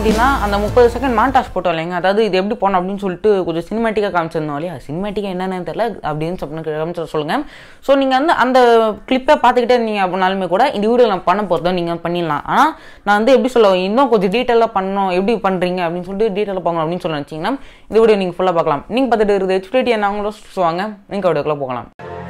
அப்படின்னா அந்த முப்பது செகண்ட் மாண்டாஸ் போட்டோம் இல்லைங்க அதாவது இது எப்படி போனோம் அப்படின்னு சொல்லிட்டு கொஞ்சம் சினிமேட்டிக்காக காமிச்சிருந்தோம் இல்லையா சினிமேட்டிக்காக என்னென்னு தெரியல அப்படின்னு சொல்லி காமிச்சு சொல்லுங்க ஸோ நீங்கள் வந்து அந்த கிளிப்பை பார்த்துக்கிட்டே நீங்கள் அப்படின்னாலுமே கூட இந்த வீடியோ நான் பண்ண போகிறதோ நீங்கள் பண்ணிடலாம் ஆனால் நான் வந்து எப்படி சொல்ல இன்னும் கொஞ்சம் டீட்டெயிலாக பண்ணணும் எப்படி பண்ணுறீங்க அப்படின்னு சொல்லிட்டு டீட்டெயிலாக போகணும் அப்படின்னு சொல்லி நினச்சிங்கன்னா இந்த வீடியோ நீங்கள் ஃபுல்லாக பார்க்கலாம் நீங்கள் பார்த்துட்டு இருக்குது ஹெச்டிடி என்ன அவங்களும் சொல்லுவாங்க நீங்கள் வீடியோக்குள்ளே போகலாம்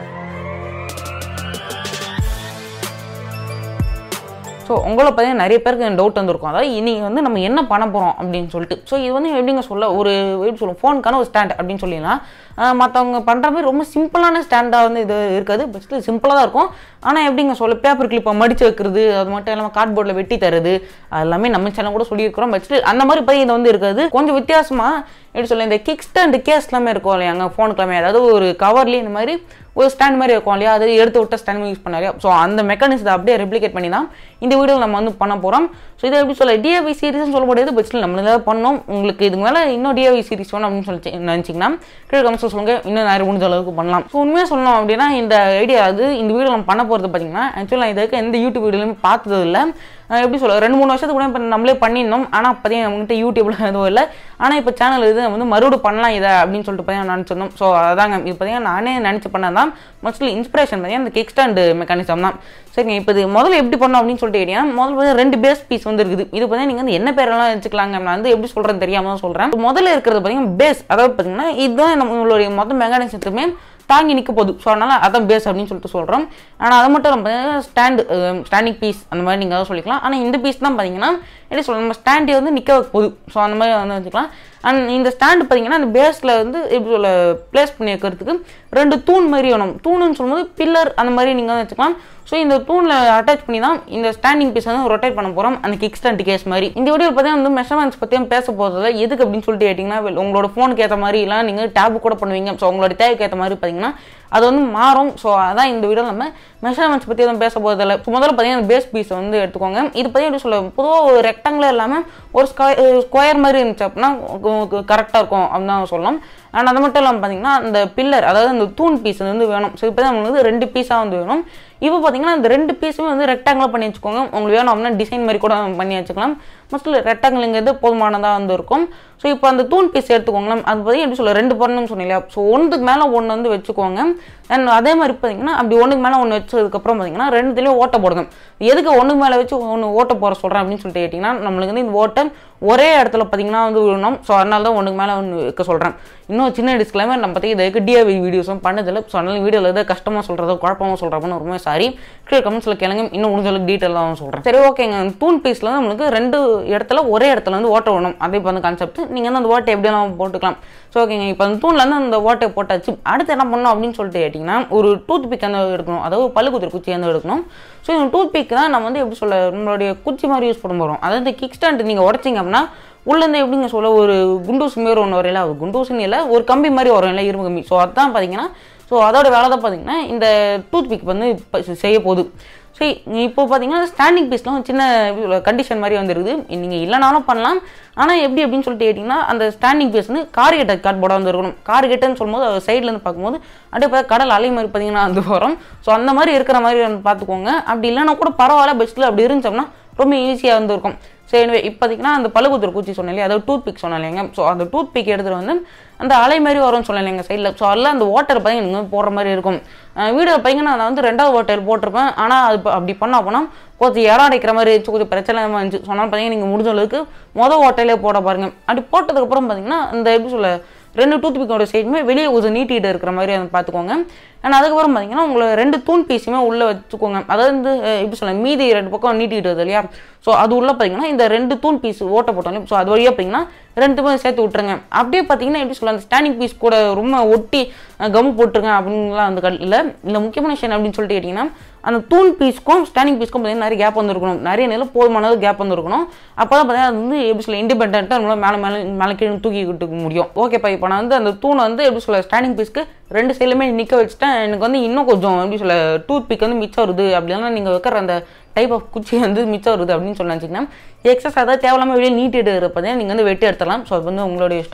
ஸோ உங்களை பார்த்தீங்கன்னா நிறைய பேருக்கு டவுட் வந்திருக்கும் அதாவது இன்னைக்கு வந்து நம்ம என்ன பண்ண போகிறோம் அப்படின்னு சொல்லிட்டு ஸோ இது வந்து எப்படிங்க சொல்ல ஒரு எப்படி சொல்லுவோம் ஃபோனுக்கான ஒரு ஸ்டாண்ட் அப்படின்னு சொல்லிடலாம் மற்றவங்க பண்ணுற மாதிரி ரொம்ப சிம்பிளான ஸ்டாண்டாக வந்து இது இருக்காது பட் சிம்பிளாக தான் இருக்கும் ஆனால் எப்படிங்க சொல்ல பேப்பர் கிளிப்பை மடித்து வைக்கிறது அது மட்டும் இல்லாமல் கார்ட்போர்டில் வெட்டி தருது அது எல்லாமே நம்ம சேனல் கூட சொல்லியிருக்கிறோம் பட் அந்த மாதிரி பையன் இது வந்து இருக்காது கொஞ்சம் வித்தியாசமாக எப்படி சொல்ல இந்த கிக் ஸ்டாண்ட் கேஸ் எல்லாமே இருக்கும் இல்லையாங்க ஃபோனுக்கு அதாவது ஒரு கவர்லேயே இந்த மாதிரி ஒரு ஸ்டாண்ட் மாதிரி இருக்கும் இல்லையா அது எடுத்து விட்ட ஸ்டாண்ட் யூஸ் பண்ணாரு ஸோ அந்த மெக்கானிசத்தை அப்படியே ரெப்ளிகேட் பண்ணி தான் இந்த வீடியோவில் நம்ம வந்து பண்ண போகிறோம் ஸோ இதை எப்படி சொல்ல டிஏவி சீரிஸ்னு சொல்ல முடியாது பட் நம்ம ஏதாவது பண்ணோம் உங்களுக்கு இதுக்கு மேலே இன்னும் டிஏவி சீரிஸ் வேணும் அப்படின்னு சொல்லி நினச்சிங்கன்னா கீழே கமெண்ட்ஸ் சொல்லுங்கள் இன்னும் நிறைய முடிஞ்ச அளவுக்கு பண்ணலாம் ஸோ உண்மையாக சொல்லணும் அப்படின்னா இந்த ஐடியா அது இந்த வீடியோ நம்ம பண்ண போகிறது பார்த்தீங்கன்னா ஆக்சுவலாக நான் இதுக்கு எந்த யூடியூப் வீடியோலையுமே பார்த்தது இல்லை எப்படி சொல்ல ரெண்டு மூணு வருஷத்துக்கு கூட இப்போ நம்மளே பண்ணியிருந்தோம் ஆனால் அப்போதையும் நம்மகிட்ட யூடியூப்ல எதுவும் இல்லை ஆனால் இப்போ சேனல் இது வந்து மறுபடியும் பண்ணலாம் இதை அப்படின்னு சொல்லிட்டு பார்த்தீங்கன்னா நினச்சிருந்தோம் ஸோ அதாங்க இப்போ பார்த்தீங்கன்னா நானே நினச்சி பண்ணது தான் மோஸ்ட்லி இன்ஸ்பிரேஷன் பார்த்தீங்கன்னா இந்த கிக் ஸ்டாண்டு மெக்கானிசம் தான் சரிங்க இப்போ இது முதல்ல எப்படி பண்ணோம் அப்படின்னு சொல்லிட்டு கேட்டீங்கன்னா முதல்ல வந்து ரெண்டு பேஸ் பீஸ் வந்து இருக்குது இது பார்த்தீங்கன்னா நீங்கள் வந்து என்ன பேரெல்லாம் வச்சுக்கலாங்க நான் வந்து எப்படி சொல்கிறேன்னு தெரியாமல் தான் சொல்கிறேன் முதல்ல இருக்கிறது பார்த்தீங்கன்னா பேஸ் அதாவது பார்த்தீங்கன்னா இதுதான் நம்மளுடைய மொத்த மெக்கானிசத்துமே தாங்கி நிற்க போகுது ஸோ அதனால் அதான் பேஸ் அப்படின்னு சொல்லிட்டு சொல்கிறோம் ஆனால் அது மட்டும் நம்ம ஸ்டாண்டு ஸ்டாண்டிங் பீஸ் அந்த மாதிரி நீங்கள் தான் சொல்லிக்கலாம் ஆனால் இந்த பீஸ் தான் பார்த்தீங்கன்னா எப்படி சொல்ல நம்ம ஸ்டாண்டே வந்து நிற்க வைக்க போகுது ஸோ அந்த மாதிரி வந்து வச்சுக்கலாம் அண்ட் இந்த ஸ்டாண்டு பார்த்தீங்கன்னா அந்த பேஸில் வந்து எப்படி சொல்ல பிளேஸ் பண்ணி வைக்கிறதுக்கு ரெண்டு தூண் மாதிரி வேணும் தூணுன்னு சொல்லும்போது பில்லர் அந்த மாதிரி நீங்கள் வந்து வச்சுக்கலாம் ஸோ இந்த தூணில் அட்டாச் பண்ணி தான் இந்த ஸ்டாண்டிங் பீஸ் வந்து ரொட்டேட் பண்ண போகிறோம் அந்த கிக் ஸ்டாண்ட் கேஸ் மாதிரி இந்த வீடியோ பார்த்தீங்கன்னா வந்து மெஷர்மெண்ட்ஸ் பற்றியும் பேச போகிறதுல எதுக்கு அப்படின்னு சொல்லிட்டு கேட்டிங்கன்னா உங்களோட ஃபோனுக்கு ஏற்ற மாதிரி இல்லை நீங்கள் டேப் கூட பண்ணுவீங்க ஸோ உங்களோட தேவைக்கு ஏற்ற மாதிரி பார்த்தீங்கன்னா அது வந்து மாறும் ஸோ அதான் இந்த வீடியோ நம்ம மெஷர்மெண்ட்ஸ் பற்றி எதுவும் பேச போகிறதில்ல முதல்ல பார்த்தீங்கன்னா பேஸ் பீஸை வந்து எடுத்துக்கோங்க இது பற்றி எப்படி சொல்ல பொதுவாக ஒரு ரெக்டாங்குலர் இல்லாமல் ஒரு ஸ்கொயர் மாதிரி இருந்துச்சு அப்படின்னா கரெக்டாக இருக்கும் அப்படின்னு தான் சொல்லலாம் அண்ட் அது மட்டும் இல்லாமல் பார்த்தீங்கன்னா அந்த பில்லர் அதாவது அந்த தூண் பீஸ் வந்து வேணும் ஸோ இப்போ தான் நம்மளுக்கு வந்து ரெண்டு பீஸாக வந்து வேணும் இப்போ பார்த்தீங்கன்னா அந்த ரெண்டு பீஸுமே வந்து ரெக்டாங்கிளாக பண்ணி வச்சுக்கோங்க உங்களுக்கு வேணும் அப்படின்னா டிசைன் மாதிரி கூட பண்ணி வச்சுக்கலாம் மோஸ்ட்லி ரெக்டாங்கிள்ங்கிறது போதுமானதாக வந்து இருக்கும் ஸோ இப்போ அந்த தூண் பீஸ் எடுத்துக்கோங்களேன் அது பார்த்தீங்கன்னா எப்படி சொல்ல ரெண்டு பண்ணணும்னு சொன்னீங்களா ஸோ ஒன்றுக்கு மேலே ஒன்று வந்து வச்சுக்கோங்க அண்ட் அதே மாதிரி பார்த்தீங்கன்னா அப்படி ஒன்றுக்கு மேலே ஒன்று வச்சதுக்கப்புறம் பார்த்தீங்கன்னா ரெண்டுத்துலேயும் ஓட்டை போடுங்க எதுக்கு ஒன்றுக்கு மேலே வச்சு ஒன்று ஓட்ட போட சொல்கிறேன் அப்படின்னு சொல்லிட்டு கேட்டிங்கன்னா நம்மளுக்கு வந்து இந்த ஓட்டை ஒரே இடத்துல பார்த்தீங்கன்னா வந்து விடணும் ஸோ அதனால தான் ஒன்றுக்கு மேலே ஒன்று வைக்க சொல்கிறேன் இன்னும் சின்ன டிஸ்கிளைமர் நம்ம பார்த்தீங்கன்னா இதுக்கு டிஏவி வீடியோஸும் பண்ணதில்லை ஸோ அதனால வீடியோவில் எதாவது கஷ்டமாக சொல்கிறதோ குழப்பமாக சொல்கிறப்போ ரொம்ப சாரி கீழே கமெண்ட்ஸில் கேளுங்க இன்னும் முடிஞ்ச அளவுக்கு டீட்டெயிலாக சொல்கிறேன் சரி ஓகேங்க தூண் பீஸில் நம்மளுக்கு ரெண்டு இடத்துல ஒரே இடத்துல வந்து ஓட்ட விடணும் அதே இப்போ அந்த கான்செப்ட் நீங்கள் வந்து அந்த ஓட்டை எப்படியெல்லாம் போட்டுக்கலாம் ஸோ ஓகேங்க இப்போ அந்த தூண்லேருந்து அந்த ஓட்டை போட்டாச்சு அடுத்து என்ன பண்ணணும் அப்படின்னு சொல்லிட்டு கேட்டிங்கன்னா ஒரு டூத் பிக் வந்து எடுக்கணும் அதாவது பல்லு குத்துற குச்சி வந்து எடுக்கணும் ஸோ இந்த டூத் பிக் தான் நம்ம வந்து எப்படி சொல்ல நம்மளுடைய குச்சி மாதிரி யூஸ் பண்ண போகிறோம் அதாவது கிக் ஸ்டாண்ட் நீங்கள் உடச்சிங்க அப்படின்னா உள்ளேருந்து எப்படிங்க சொல்ல ஒரு குண்டூஸ் மாரி ஒன்று வரையில அது குண்டூஸ்னு இல்லை ஒரு கம்பி மாதிரி வரும் இல்லை இரும்பு கம்பி ஸோ அதுதான் பார்த்தீங்கன்னா ஸோ அதோட வேலை தான் பார்த்தீங்கன்னா இந்த டூத் பிக் வந்து செய்ய போகுது சரி இப்போ பார்த்தீங்கன்னா ஸ்டாண்டிங் பீஸ்லாம் சின்ன கண்டிஷன் மாதிரி வந்துருக்குது நீங்கள் இல்லைனாலும் பண்ணலாம் ஆனால் எப்படி அப்படின்னு சொல்லிட்டு கேட்டிங்கன்னா அந்த ஸ்டாண்டிங் பீஸ் வந்து கார்கெட்டை கார்ட்போர்டாக வந்து இருக்கணும் கார்கெட்டுன்னு சொல்லும்போது சைட்லேருந்து பார்க்கும்போது அப்படியே பார்த்தா கடல் அலை மாதிரி பார்த்தீங்கன்னா வந்து வரும் ஸோ அந்த மாதிரி இருக்கிற மாதிரி வந்து பார்த்துக்கோங்க அப்படி இல்லைன்னா கூட பரவாயில்ல பெஸ்ட்டில் அப்படி இருந்துச்சோம்னா ரொம்ப ஈஸியாக வந்து இருக்கும் சரி எனவே இப்போ பார்த்தீங்கன்னா அந்த பழுகுத்துற பூச்சி சொன்னேன் இல்லையா அதாவது டூத் பிக் சொன்னேன் இல்லைங்க ஸோ அந்த டூத் பிக் எடுத்துகிட்டு வந்து அந்த அலை மாதிரி வரும்னு சொன்னேன் இல்லைங்க சைடில் ஸோ அதில் அந்த வாட்டர் பார்த்தீங்கன்னா நீங்கள் போடுற மாதிரி இருக்கும் வீடியோ பார்த்தீங்கன்னா நான் வந்து ரெண்டாவது வாட்டர் போட்டிருப்பேன் ஆனால் அது அப்படி பண்ண போனால் கொஞ்சம் இடம் அடைக்கிற மாதிரி இருந்துச்சு கொஞ்சம் பிரச்சனை இருந்துச்சு சொன்னால் பார்த்தீங்கன்னா நீங்கள் முடிஞ்ச அளவுக்கு மொதல் வாட்டர்லேயே போட பாருங்க அப்படி போட்டதுக்கப்புறம் பார்த்தீங்கன்னா இந்த எப்படி சொல்ல ரெண்டு டூத் பிக்கோட சைடுமே வெளியே கொஞ்சம் நீட்டிட்டு இருக்கிற மாதிரி அதை பார்த்துக்கோங்க அண்ட் அதுக்கப்புறம் பார்த்தீங்கன்னா உங்களை ரெண்டு தூண் பீஸுமே உள்ளே வச்சுக்கோங்க அதாவது வந்து எப்படி சொல்ல மீதி ரெண்டு பக்கம் நீட்டிட்டு வருது இல்லையா ஸோ அது உள்ளே பார்த்தீங்கன்னா இந்த ரெண்டு தூண் பீஸ் ஓட்ட போட்டோம் ஸோ அது வழியாக பார்த்தீங்கன்னா ரெண்டுமே சேர்த்து விட்டுருங்க அப்படியே பார்த்தீங்கன்னா எப்படி சொல்ல அந்த ஸ்டாண்டிங் பீஸ் கூட ரொம்ப ஒட்டி கம் போட்டுருங்க அப்படின்லாம் அந்த கல் இல்லை இல்லை முக்கியமான விஷயம் அப்படின்னு சொல்லிட்டு கேட்டிங்கன்னா அந்த தூண் பீஸ்க்கும் ஸ்டாண்டிங் பீஸ்க்கும் பார்த்தீங்கன்னா நிறைய கேப் வந்துருக்கணும் நிறைய நேரம் போதுமானது கேப் வந்துருக்கணும் அப்போ தான் பார்த்தீங்கன்னா அது வந்து எப்படி சொல்ல இண்டிபெண்ட்டாக நம்மளால் மேலே மேலே மேலே கீழே தூக்கிக்கிட்டு முடியும் ஓகேப்பா இப்போ நான் வந்து அந்த தூணை வந்து எப்படி சொல்ல ஸ்டாண்டிங் பீஸ்க்கு ரெண்டு சைடுமே நிற்க வச்சுட்டேன் எனக்கு வந்து இன்னும் கொஞ்சம் எப்படி சொல்ல டூத் பிக் வந்து மிச்சம் வருது அப்படின்னா நீங்கள் வைக்கிற அந்த டைப் ஆஃப் குச்சி வந்து மிச்சம் வருது அப்படின்னு சொல்லி நினச்சிங்கன்னா எக்ஸஸ் அதாவது தேவையில்லாமல் வெளியே நீட்டிட்டு இருப்பதே நீங்கள் வந்து வெட்டி எடுத்துடலாம் ஸோ அது வந்து உங்களோட இஷ்டம்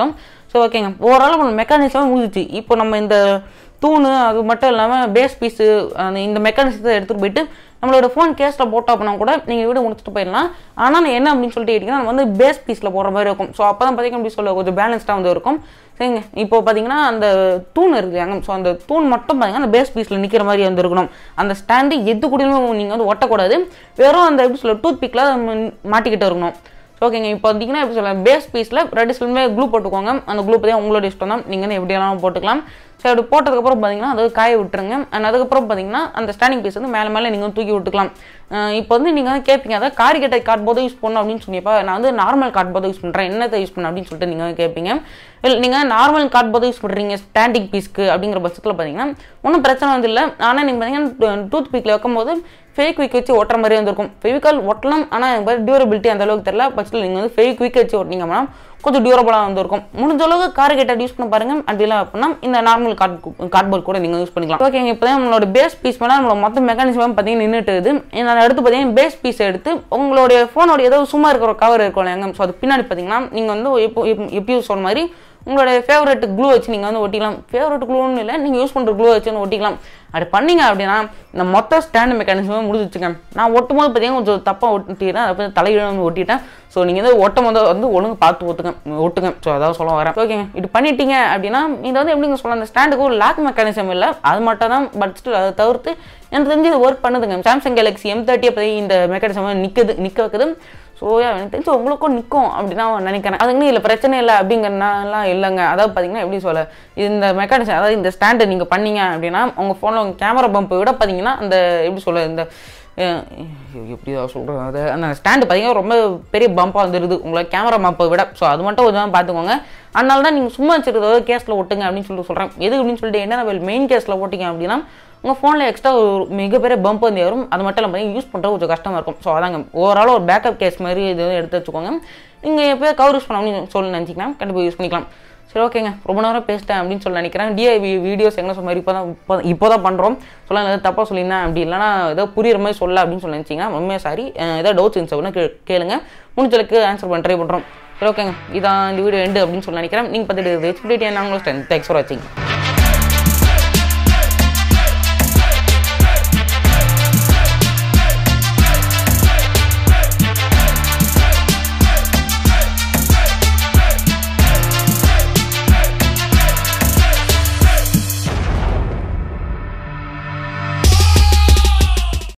ஸோ ஓகேங்க ஓவரால் நம்ம மெக்கானிசமே முடிஞ்சிச்சு இப்போ நம்ம இந்த தூணு அது மட்டும் இல்லாமல் பேஸ் பீஸு அந்த இந்த மெக்கானிசத்தை எடுத்துகிட்டு போயிட்டு நம்மளோட ஃபோன் கேஸில் போட்டோம் அப்படின்னா கூட நீங்கள் வீடு முடிச்சுட்டு போயிடலாம் ஆனால் என்ன அப்படின்னு சொல்லிட்டு கேட்டிங்கன்னா நம்ம வந்து பேஸ் பீஸில் போடுற மாதிரி இருக்கும் ஸோ அப்போ தான் பார்த்தீங்கன்னா அப்படி சொல்ல கொஞ்சம் பேலன்ஸ்டாக வந்து இருக்கும் சரிங்க இப்போ பார்த்தீங்கன்னா அந்த தூண் இருக்குங்க ஸோ அந்த தூண் மட்டும் பார்த்தீங்கன்னா அந்த பேஸ் பீஸில் நிற்கிற மாதிரி வந்து இருக்கணும் அந்த ஸ்டாண்டு எது கூடயுமே நீங்கள் வந்து ஒட்டக்கூடாது வெறும் அந்த எப்படி சொல்ல டூத் பிக்கில் மாட்டிக்கிட்டு இருக்கணும் ஓகேங்க இப்போ பார்த்தீங்கன்னா எப்படி சொல்ல பேஸ் பீஸில் ரெண்டு சிலுமே க்ளூ போட்டுக்கோங்க அந்த க்ளூ பற்றி உங்களோட இஷ்டம் தான் நீங்கள் வந்து எப்படியெல்லாம் போட்டுக்கலாம் ஸோ அப்படி போட்டதுக்கப்புறம் பார்த்தீங்கன்னா அது காய விட்டுருங்க அண்ட் அதுக்கப்புறம் பார்த்தீங்கன்னா அந்த ஸ்டாண்டிங் பீஸ் வந்து மேலே மேலே நீங்கள் தூக்கி விட்டுக்கலாம் அஹ் இப்போ வந்து நீங்கள் வந்து கேட்பீங்க அதாவது காரிகேட்டை கார்ட் போதை யூஸ் பண்ணணும் அப்படின்னு சொன்னியப்பா நான் வந்து நார்மல் கார்ட் போதை யூஸ் பண்ணுறேன் என்னத்தை யூஸ் பண்ண அப்படின்னு சொல்லிட்டு நீங்கள் கேட்பீங்க இல்லை நீங்கள் நார்மல் கார்ட் போதை யூஸ் பண்ணுறீங்க ஸ்டாண்டிங் பீஸ்க்கு அப்படிங்கிற பட்சத்தில் பார்த்தீங்கன்னா ஒன்றும் பிரச்சனை வந்து இல்லை ஆனால் நீங்கள் பார்த்தீங்கன்னா டூத் பீக்கில் வைக்கும்போது ஃபேக் குவிக் வச்சு ஒட்டுற மாதிரி வந்திருக்கும் ஃபெவிகால் ஒட்டலாம் ஆனால் எனக்கு டியூரபிலிட்டி அந்த அளவுக்கு தெரியல பட்சத்தில் நீங்கள் வந்து ஃபேக் குவிக் வச்சு ஒட்டினீங்க அப்படின்னா கொஞ்சம் டியூரபிளாக வந்திருக்கும் முடிஞ்ச அளவுக்கு கார்கேட்டட் யூஸ் பண்ண பாருங்க அப்படிலாம் அப்படின்னா இந்த நார்மல் கார்ட் கார்ட்போர்ட் கூட நீங்கள் யூஸ் பண்ணிக்கலாம் ஓகேங்க இப்போ தான் நம்மளோட பேஸ் பீஸ் மேலே நம்மளோட மொத்த மெக்கானிசம் பார்த்தீங்கன்னா நின்றுட்டு இருக்குது நான் அடுத்து பார்த்தீங்கன்னா பேஸ் பீஸ் எடுத்து உங்களுடைய ஃபோனோட ஏதோ சும்மா இருக்கிற கவர் இருக்கும் இல்லைங்க ஸோ அது பின்னாடி பார்த்தீங்கன்னா நீங்கள் வந்து எப்போ எப்பயும் சொன்ன மாதிரி உங்களோட ஃபேவரட் க்ளூ வச்சு நீங்கள் வந்து ஒட்டிக்கலாம் ஃபேவரட் க்ளூன்னு இல்லை நீங்கள் யூஸ் பண்ணுற க்ளூ வச்சு வந்து ஒட்டிக்கலாம் அப்படி பண்ணீங்க அப்படின்னா இந்த மொத்த ஸ்டாண்ட் மெக்கானிசமே முடிஞ்சிச்சுங்க நான் ஒட்டும் போது பார்த்தீங்கன்னா கொஞ்சம் தப்பாக ஒட்டிட்டேன் அதை பற்றி தலையில வந்து ஒட்டிட்டேன் ஸோ நீங்கள் வந்து ஒட்டும் போது வந்து ஒழுங்கு பார்த்து ஒட்டுங்க ஒட்டுங்க ஸோ அதாவது சொல்ல வரேன் ஓகேங்க இது பண்ணிட்டீங்க அப்படின்னா இது வந்து எப்படிங்க சொல்லலாம் அந்த ஸ்டாண்டுக்கு ஒரு லாக் மெக்கானிசம் இல்லை அது மட்டும் தான் பட் ஸ்டில் அதை தவிர்த்து எனக்கு தெரிஞ்சு இது ஒர்க் பண்ணுதுங்க சாம்சங் கேலக்ஸி எம் தேர்ட்டியை பற்றி இந்த மெக்கானிசம் நிற்குது நிற்க வைக்குது ஸோ எனக்கு தெரிஞ்சு உங்களுக்கும் நிற்கும் அப்படின்னு நான் நினைக்கிறேன் அதுக்குன்னு இதில் பிரச்சனை இல்லை அப்படிங்கிறனாலாம் இல்லைங்க அதாவது பார்த்தீங்கன்னா எப்படி சொல்ல இந்த மெக்கானிசம் அதாவது இந்த ஸ்டாண்டை நீங்கள் பண்ணீங்க அப்படின்னா உங்கள் ஃபோனில் உங்கள் கேமரா பம்பை விட பார்த்தீங்கன்னா அந்த எப்படி சொல்ல இந்த அஹ், எப்படி சொல்கிறது அது அந்த ஸ்டாண்டு பார்த்தீங்கன்னா ரொம்ப பெரிய பம்பாக வந்துடுது உங்களை கேமரா பம்பை விட ஸோ அது மட்டும் கொஞ்சம் பார்த்துக்கோங்க அதனால தான் நீங்கள் சும்மா வச்சுருக்கிறத கேஸில் ஒட்டுங்க அப்படின்னு சொல்லிட்டு சொல்கிறேன் எது அப்படின்னு சொல்லிட்டு என்ன மெயின் கேஸில் ஓட்டிங்க அப்படின்னா உங்கள் ஃபோனில் எக்ஸ்ட்ரா ஒரு மிகப்பெரிய பம்ப் வந்து ஏறும் அது மட்டும் இல்லாமல் யூஸ் பண்ணுறது கொஞ்சம் கஷ்டமாக இருக்கும் ஸோ அதாங்க ஓவரால் ஒரு பேக்கப் கேஸ் மாதிரி இது வந்து எடுத்து வச்சுக்கோங்க நீங்கள் எப்போயோ கவர் யூஸ் பண்ணணும்னு சொல்லி நினச்சிங்கன்னா கண்டிப்பாக யூஸ் பண்ணிக்கலாம் சரி ஓகேங்க ரொம்ப நேரம் பேசிட்டேன் அப்படின்னு சொல்லி நினைக்கிறேன் டிஐவி வீடியோஸ் எங்கே சொன்ன மாதிரி இப்போ தான் இப்போ இப்போ தான் பண்ணுறோம் சொல்ல ஏதாவது தப்பாக சொல்லியிருந்தேன் அப்படி இல்லைனா ஏதோ புரியுற மாதிரி சொல்ல அப்படின்னு சொல்லி நினச்சிங்கன்னா உண்மையாக சாரி ஏதாவது டவுட்ஸ் இருந்துச்சு கே கேளுங்க முடிஞ்சளவுக்கு ஆன்சர் பண்ண ட்ரை பண்ணுறோம் சரி ஓகேங்க இதான் இந்த வீடியோ எண்டு அப்படின்னு சொல்லி நினைக்கிறேன் நீங்கள் பார்த்துட்டு ஹெச்பிடி நான் உங்களுக்கு தேங்க்ஸ் ஃபார் வாட்சிங்